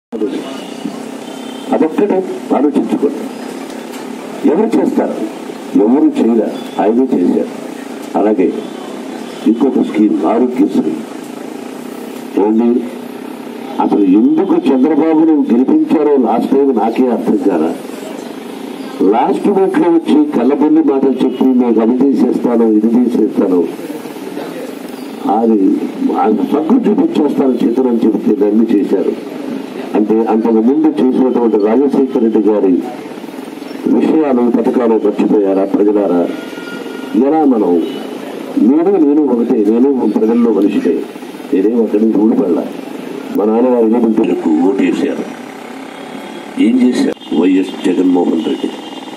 అదొక్కటే ఆలోచించుకోండి ఎవరు చేస్తారు ఎవరు చేయలే ఆయనే చేశారు అలాగే ఇంకొక స్కీమ్ ఆరోగ్యశ్రీ ఏమండి అసలు ఎందుకు చంద్రబాబును గెలిపించారో లాస్ట్ టైం నాకే అర్థం కాదా లాస్ట్ మినిట్ లో వచ్చి కళ్ళబొల్లి మాటలు చెప్పి నేను అది చేసేస్తాను ఇది చేసేస్తాను అది పక్కు చూపించేస్తాను చేతులు అని చెప్తే దాన్ని చేశారు అంటే అంతకు ముందు చేసినటువంటి రాజశేఖర రెడ్డి గారి విషయాలు పథకాలు మర్చిపోయారా ప్రజలారా ఎలా మనం నేను నేను ఒకటే నేను ప్రజల్లో మనిషిటే నేనేం అక్కడి నుంచి ఊడిపడలా మా నాన్నగారు ఎన్నికలకు ఓటు వేశారు ఏం చేశారు వైఎస్ జగన్మోహన్ రెడ్డి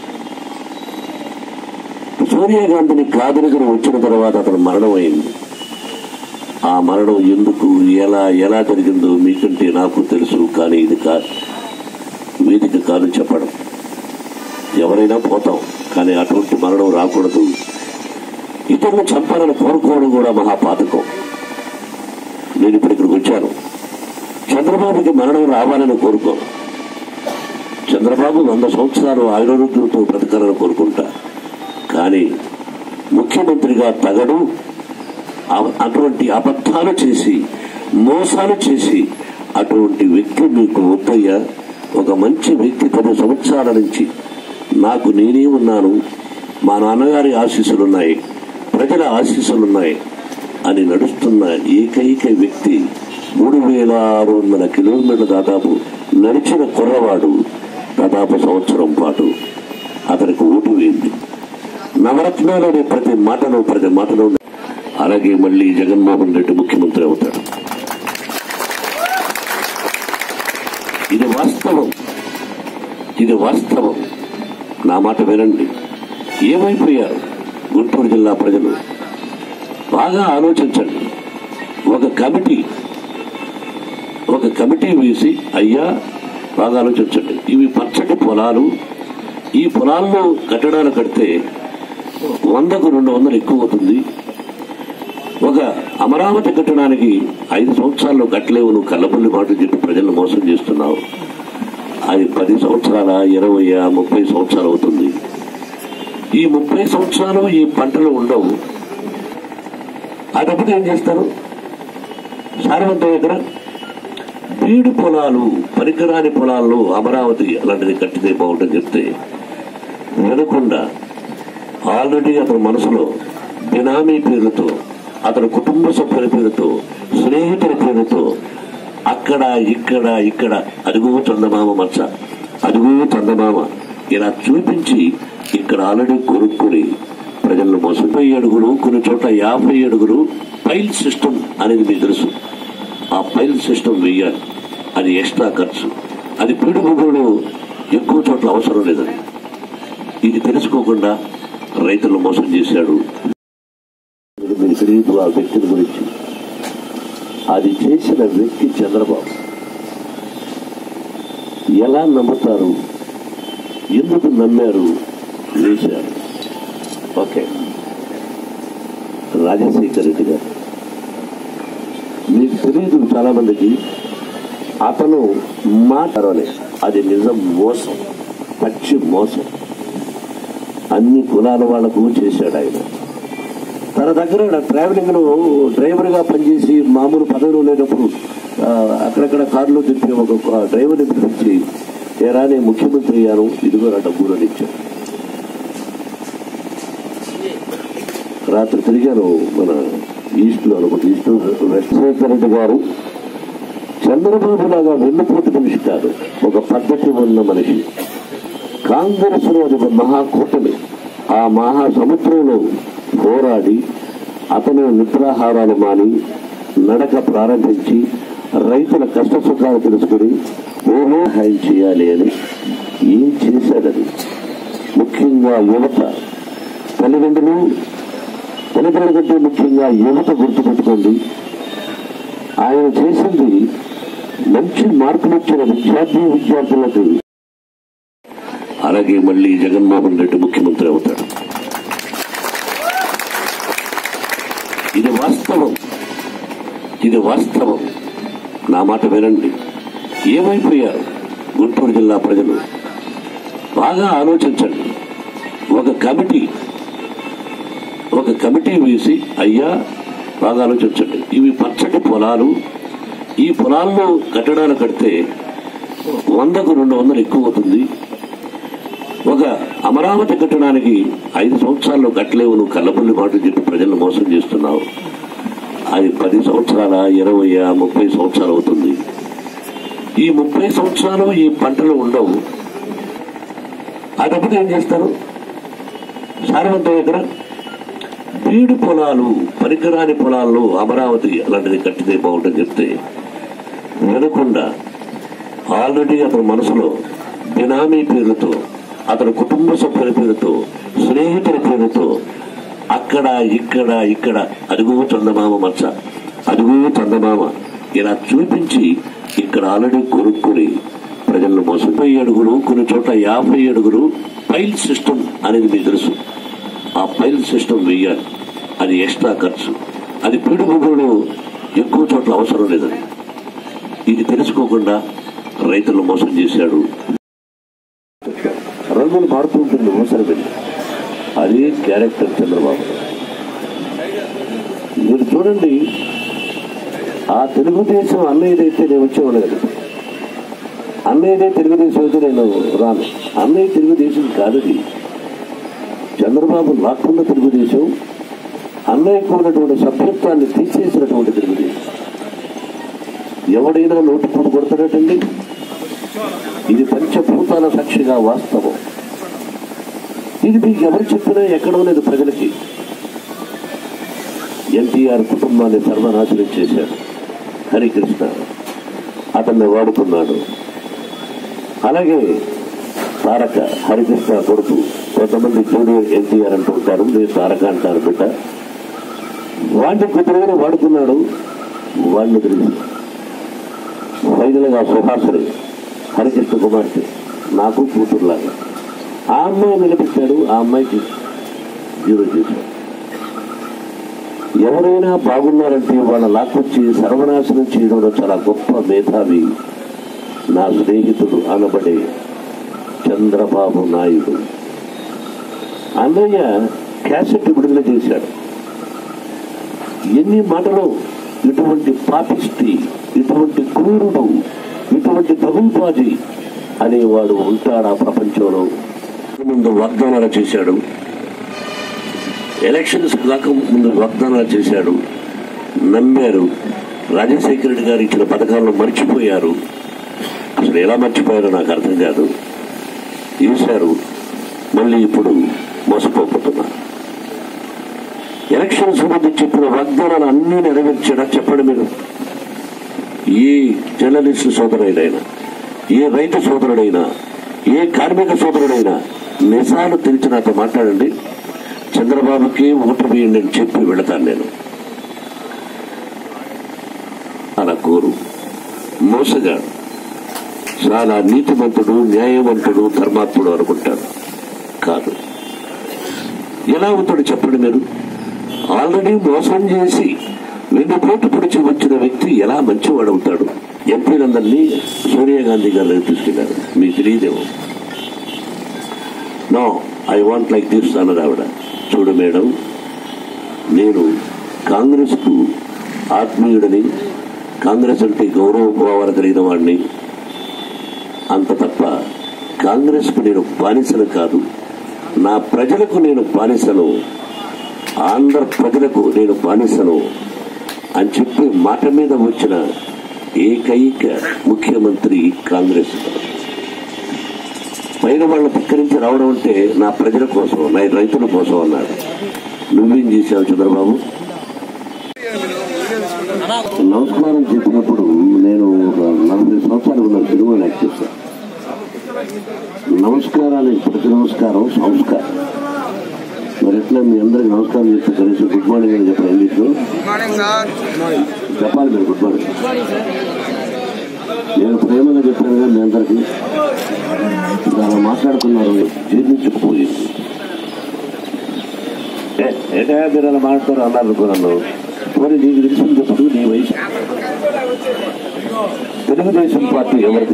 సోనియా గాంధీని కాదనుకుని వచ్చిన తర్వాత అతను మరణం అయింది ఆ మరణం ఎందుకు ఎలా ఎలా జరిగిందో మీకంటే నాకు తెలుసు కానీ ఇది కా వేదిక కాదు చెప్పడం ఎవరైనా పోతాం కానీ అటువంటి మరణం రాకూడదు ఇతరులు చంపాలని కోరుకోవడం కూడా మహాపాతకం నేను ఇప్పుడు ఇక్కడికి వచ్చాను చంద్రబాబుకి మరణం రావాలని కోరుకోను చంద్రబాబు వంద సంవత్సరాలు ఆయురోగ్యంతో బ్రతకాలని కోరుకుంటా కానీ ముఖ్యమంత్రిగా తగడు అవ- అటువంటి అబద్ధాలు చేసి మోసాలు చేసి అటువంటి వ్యక్తి మీకు వద్దయ్యా ఒక మంచి వ్యక్తి పది సంవత్సరాల నుంచి నాకు నేనే ఉన్నాను మా నాన్నగారి ఆశీస్సులున్నాయి ప్రజల ఆశీస్సులున్నాయి అని నడుస్తున్న ఏకైక వ్యక్తి మూడు వేల ఆరు వందల కిలోమీటర్ల దాదాపు నడిచిన కుర్రవాడు దాదాపు సంవత్సరం పాటు అతనికి ఓటు వేయింది నవరత్నాలనే ప్రతి మాటలో ప్రతి మాటలో అలాగే మళ్ళీ జగన్మోహన్ రెడ్డి ముఖ్యమంత్రి అవుతాడు ఇది వాస్తవం ఇది వాస్తవం నా మాట వినండి ఏమైపోయారు గుంటూరు జిల్లా ప్రజలు బాగా ఆలోచించండి ఒక కమిటీ ఒక కమిటీ వేసి అయ్యా బాగా ఆలోచించండి ఇవి పచ్చటి పొలాలు ఈ పొలాల్లో కట్టడాలు కడితే వందకు రెండు వందలు ఎక్కువ అవుతుంది ఒక అమరావతి కట్టడానికి ఐదు సంవత్సరాల్లో కట్టలేవు నువ్వు కళ్ళబుల్లి మాటలు చెప్పి ప్రజలను మోసం చేస్తున్నావు అది పది సంవత్సరాల ఇరవై ముప్పై సంవత్సరాలు అవుతుంది ఈ ముప్పై సంవత్సరాలు ఈ పంటలు ఉండవు అటప్పుడు ఏం చేస్తారు సారవంతం ఇక్కడ బీడు పొలాలు పరికరాని పొలాల్లో అమరావతి అలాంటిది కట్టితే బాగుంటుంది చెప్తే వినకుండా ఆల్రెడీ అతని మనసులో బినామీ పేరుతో అతని కుటుంబ సభ్యుల పేరుతో స్నేహితుల పేరుతో అక్కడ ఇక్కడ ఇక్కడ అడుగు చందమామ మచ్చ అడుగు చందమామ ఇలా చూపించి ఇక్కడ ఆల్రెడీ కొనుక్కుని ప్రజలను మోసం ముప్పై అడుగులు కొన్ని చోట్ల యాభై అడుగులు పైల్ సిస్టమ్ అనేది మీకు తెలుసు ఆ పైల్ సిస్టమ్ వేయాలి అది ఎక్స్ట్రా ఖర్చు అది పీడు భూములు ఎక్కువ చోట్ల అవసరం లేదని ఇది తెలుసుకోకుండా రైతులను మోసం చేశాడు మీకు తెలియదు ఆ వ్యక్తిని గురించి అది చేసిన వ్యక్తి చంద్రబాబు ఎలా నమ్ముతారు ఎందుకు నమ్మారు వేశారు ఓకే రాజశేఖర్ రెడ్డి గారు మీకు తెలియదు చాలా మందికి అతను మాటలోనే అది నిజం మోసం పచ్చి మోసం అన్ని కులాల వాళ్లకు చేశాడు ఆయన తన దగ్గర ట్రావెలింగ్ లో డ్రైవర్ గా పనిచేసి మామూలు పదవిలో లేనప్పుడు ఆ, అక్కడక్కడ కారులో తిప్పి ఒక డ్రైవర్ని పిలిపించి ఏరా నేను ముఖ్యమంత్రి అయ్యాను ఇదిగో నా డబ్బులు అని ఇచ్చాను రాత్రి తిరిగాను మన ఈస్ట్ లో అనుకుంటే ఈస్ట్ వెస్టేశ్వర రెడ్డి గారు చంద్రబాబు లాగా వెన్నుపోటు మనిషి కాదు ఒక పద్ధతి ఉన్న మనిషి కాంగ్రెస్ లో అది ఒక మహాకూటమి ఆ మహాసముద్రంలో పోరాడి అతను నిద్రాహారాలు మాని నడక ప్రారంభించి రైతుల కష్ట సుఖాలు తెలుసుకుని ఓహో హాయం చేయాలి అని ఏం చేశాడని ముఖ్యంగా యువత తల్లిదండ్రులు తల్లిదండ్రుల కంటే ముఖ్యంగా యువత గుర్తుపెట్టుకోండి ఆయన చేసింది మంచి మార్కులు ఇచ్చిన విద్యార్థి విద్యార్థులకు అలాగే మళ్ళీ జగన్మోహన్ రెడ్డి ముఖ్యమంత్రి అవుతాడు ఇది వాస్తవం ఇది వాస్తవం నా మాట వినండి ఏమైపోయారు గుంటూరు జిల్లా ప్రజలు బాగా ఆలోచించండి ఒక కమిటీ ఒక కమిటీ వేసి అయ్యా బాగా ఆలోచించండి ఇవి పచ్చటి పొలాలు ఈ పొలాల్లో కట్టడాలు కడితే వందకు రెండు వందలు ఎక్కువ అవుతుంది ఒక అమరావతి కట్టడానికి ఐదు సంవత్సరాల్లో కట్టలేవు నువ్వు కళ్ళబుల్లి మాటలు చెప్పి ప్రజలను మోసం చేస్తున్నావు అది పది సంవత్సరాల ఇరవై ముప్పై సంవత్సరాలు అవుతుంది ఈ ముప్పై సంవత్సరాలు ఈ పంటలు ఉండవు ఆ డబ్బులు ఏం చేస్తారు సారవంతం ఎక్కడ బీడు పొలాలు పరికరాని పొలాల్లో అమరావతి అలాంటిది కట్టితే బాగుంటుంది చెప్తే వినకుండా ఆల్రెడీ అతని మనసులో బినామీ పేరుతో అతని కుటుంబ సభ్యుల పేరుతో స్నేహితుల పేరుతో అక్కడ ఇక్కడ ఇక్కడ అడుగు చందమామ మచ్చ అడుగు చందమామ ఇలా చూపించి ఇక్కడ ఆల్రెడీ కొనుక్కుని ప్రజలను మోసం ముప్పై అడుగులు కొన్ని చోట్ల యాభై అడుగులు పైల్ సిస్టమ్ అనేది మీకు తెలుసు ఆ పైల్ సిస్టమ్ వెయ్యాలి అది ఎక్స్ట్రా ఖర్చు అది పీడు భూములు ఎక్కువ చోట్ల అవసరం లేదని ఇది తెలుసుకోకుండా రైతులను మోసం చేశాడు రంగులు మారుతూ ఉంటుంది మోసం వెళ్ళి అదే క్యారెక్టర్ చంద్రబాబు మీరు చూడండి ఆ తెలుగుదేశం అన్నయ్యదైతే నేను వచ్చేవాడు కదా అన్నయ్యదే తెలుగుదేశం అయితే నేను రాను అన్నయ్య తెలుగుదేశం కాదది చంద్రబాబు లాక్కున్న తెలుగుదేశం అన్నయ్యకు ఉన్నటువంటి సభ్యత్వాన్ని తీసేసినటువంటి తెలుగుదేశం ఎవడైనా నోటిపోటు కొడతాడటండి ఇది పంచభూతాల సాక్షిగా వాస్తవం ఇది మీకు ఎవరు చెప్పినా ఎక్కడో లేదు ప్రజలకి ఎన్టీఆర్ కుటుంబాన్ని సర్వనాశనం చేశాడు హరికృష్ణ అతన్ని వాడుకున్నాడు అలాగే తారక హరికృష్ణ కొడుకు కొంతమంది జూనియర్ ఎన్టీఆర్ అంటుంటారు నేను తారక అంటారు బిడ్డ వాడిని కుదురుగా వాడుకున్నాడు వాడిని తెలుసు ఫైనల్ గా సుహాసుడు హరికృష్ణ కుమార్తె నాకు కూతురులాగా ఆ అమ్మాయి నిలబెట్టాడు ఆ అమ్మాయికి జీరో చేశాడు ఎవరైనా బాగున్నారంటే వాళ్ళ లాక్కొచ్చి సర్వనాశనం చేయడంలో చాలా గొప్ప మేధావి నా స్నేహితుడు అనబడే చంద్రబాబు నాయుడు అన్నయ్య క్యాసెట్ విడుదల చేశాడు ఎన్ని మాటలు ఇటువంటి పాపిష్టి ఇటువంటి క్రూరుడు ఇటువంటి దగుల్బాజీ అనేవాడు ఉంటాడా ప్రపంచంలో ముందు వాగ్దానాలు చేశాడు ఎలక్షన్స్ కాక ముందు వాగ్దానాలు చేశాడు నమ్మారు రాజశేఖర రెడ్డి గారు ఇచ్చిన పథకాలను మర్చిపోయారు అసలు ఎలా మర్చిపోయారో నాకు అర్థం కాదు చేశారు మళ్ళీ ఇప్పుడు మోసపోతున్నారు ఎలక్షన్స్ ముందు చెప్పిన వాగ్దానాలు అన్నీ నెరవేర్చాడా చెప్పండి మీరు ఏ జర్నలిస్ట్ సోదరుడైనా ఏ రైతు సోదరుడైనా ఏ కార్మిక సోదరుడైనా నిజాలు తెలిసి నాతో మాట్లాడండి చంద్రబాబుకి ఓటు వేయండి అని చెప్పి వెళతాను నేను అలా కోరు మోసగాడు చాలా నీతిమంతుడు న్యాయవంతుడు ధర్మాత్ముడు అనుకుంటాడు కాదు ఎలా అవుతాడు చెప్పండి మీరు ఆల్రెడీ మోసం చేసి రెండు కోట్లు పొడిచి వచ్చిన వ్యక్తి ఎలా మంచివాడు అవుతాడు ఎంపీలందరినీ సోనియా గాంధీ గారు తీసుకెళ్లారు మీకు తెలియదేమో no I want like this అన్నది ఆవిడ చూడు మేడం నేను కాంగ్రెస్ కు ఆత్మీయుడని కాంగ్రెస్ అంటే గౌరవ భావాలు కలిగిన వాడిని అంత తప్ప కాంగ్రెస్ కు నేను బానిసను కాదు నా ప్రజలకు నేను బానిసను ఆంధ్ర ప్రజలకు నేను బానిసను అని చెప్పి మాట మీద వచ్చిన ఏకైక ముఖ్యమంత్రి కాంగ్రెస్ పైన వాళ్ళ పక్కరించి రావడం అంటే నా ప్రజల కోసం నా రైతుల కోసం అన్నాడు నువ్వేం చేశావు చంద్రబాబు నమస్కారం చెప్పినప్పుడు నేను ఒక నలభై సంవత్సరాలు ఉన్న సినిమా యాక్ట్ చేశాను నమస్కారానికి ప్రతి నమస్కారం సంస్కారం మరి ఎట్లా మీ అందరికి నమస్కారం చెప్తే కనీసం గుడ్ మార్నింగ్ అని చెప్పారు ఇంగ్లీష్లో గుడ్ మార్నింగ్ సార్ చెప్పాలి మీరు గుడ్ మార్నింగ్ నేను ప్రేమగా చెప్పాను కదా మీ అందరికి దాన్ని మాట్లాడుతున్నారు జీర్ణించుకుపోయింది ఏ, ఏంటా మీరు అలా మాట్లాడతారు అన్నారు అనుకో నన్ను మరి నీకు తెలిసింది చెప్పు నీ వయసు తెలుగుదేశం పార్టీ ఎవరిది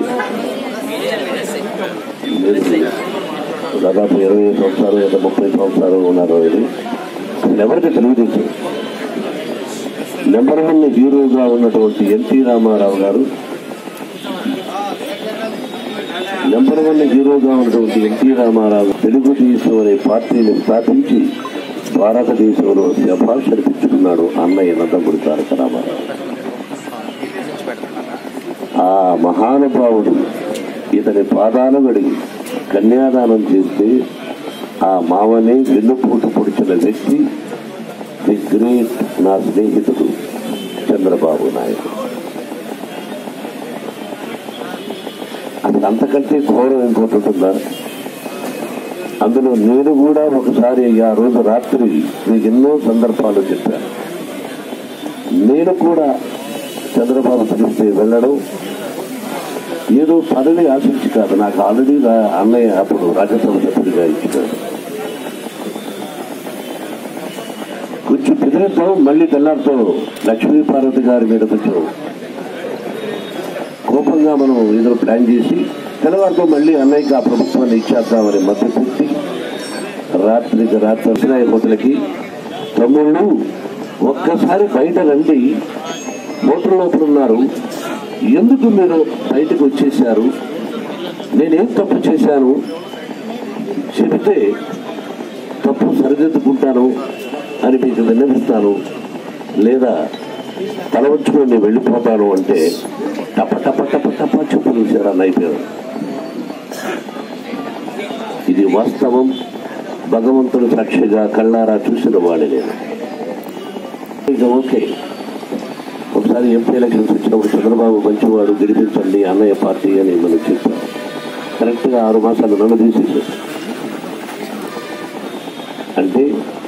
లేదు. దాదాపు ఇరవై సంవత్సరాలు లేదా ముప్పై సంవత్సరాలు ఉన్నారు ఇది అసలు ఎవరికి తెలుగుదేశం నెంబర్ వన్ హీరోగా ఉన్నటువంటి ఎన్టీ రామారావు గారు నెంబర్ వన్ హీరోగా ఉన్నటువంటి ఎన్టీ రామారావు తెలుగుదేశం అనే పార్టీని స్థాపించి భారతదేశంలో శభాష్ అనిపించుకున్నాడు అన్నయ్య నందమూరి తారక రామారావు ఆ మహానుభావుడు ఇతని పాదాలు గడిగి కన్యాదానం చేస్తే ఆ మావనే వెన్నుపూట పొడిచిన వ్యక్తి ది గ్రేట్ నా స్నేహితుడు చంద్రబాబు నాయుడు అసలు అంతకంటే ఘోరం ఇంకోటి ఉంటుందా అందులో నేను కూడా ఒకసారి ఆ రోజు రాత్రి మీకు ఎన్నో సందర్భాలు చెప్పాను నేను కూడా చంద్రబాబు పిలిస్తే వెళ్ళడం ఏదో పదవి ఆశించి కాదు నాకు ఆల్రెడీ రా- అన్నయ్య అప్పుడు రాజ్యసభ సభ్యుడిగా ఇచ్చినాడు కొంచెం బెదిరిద్దాం మళ్ళీ తెల్లారితో లక్ష్మీ పార్వతి గారి మీద కొంచెం కోపంగా మనం ఏదో ప్లాన్ చేసి తెల్లవారితో మళ్ళీ అన్నయ్యకి ఆ ప్రభుత్వాన్ని ఇచ్చేద్దామని మధ్య పుట్టి రాత్రికి రాత్రి వచ్చినాయి హోటల్కి తమ్ముళ్ళు ఒక్కసారి బయట రండి హోటల్ లోపల ఉన్నారు ఎందుకు మీరు బయటకు వచ్చేసారు నేనేం తప్పు చేశాను చెబితే తప్పు సరిదిద్దుకుంటాను అని మీకు విన్నవిస్తాను లేదా తల వంచుకొని నేను వెళ్ళిపోతాను అంటే టప టప టప టప చెప్పులు విసిరాన్ని అయిపోయాడు ఇది వాస్తవం భగవంతుడు సాక్షిగా కళ్ళారా చూసిన వాడి నేను ఇక ఓకే ఒకసారి ఎంపీ ఎలక్షన్స్ వచ్చినప్పుడు చంద్రబాబు మంచివాడు గెలిపించండి అన్నయ్య పార్టీ అని మనం చెప్పాం కరెక్ట్గా ఆరు మాసాలు నన్ను తీసేసారు అంటే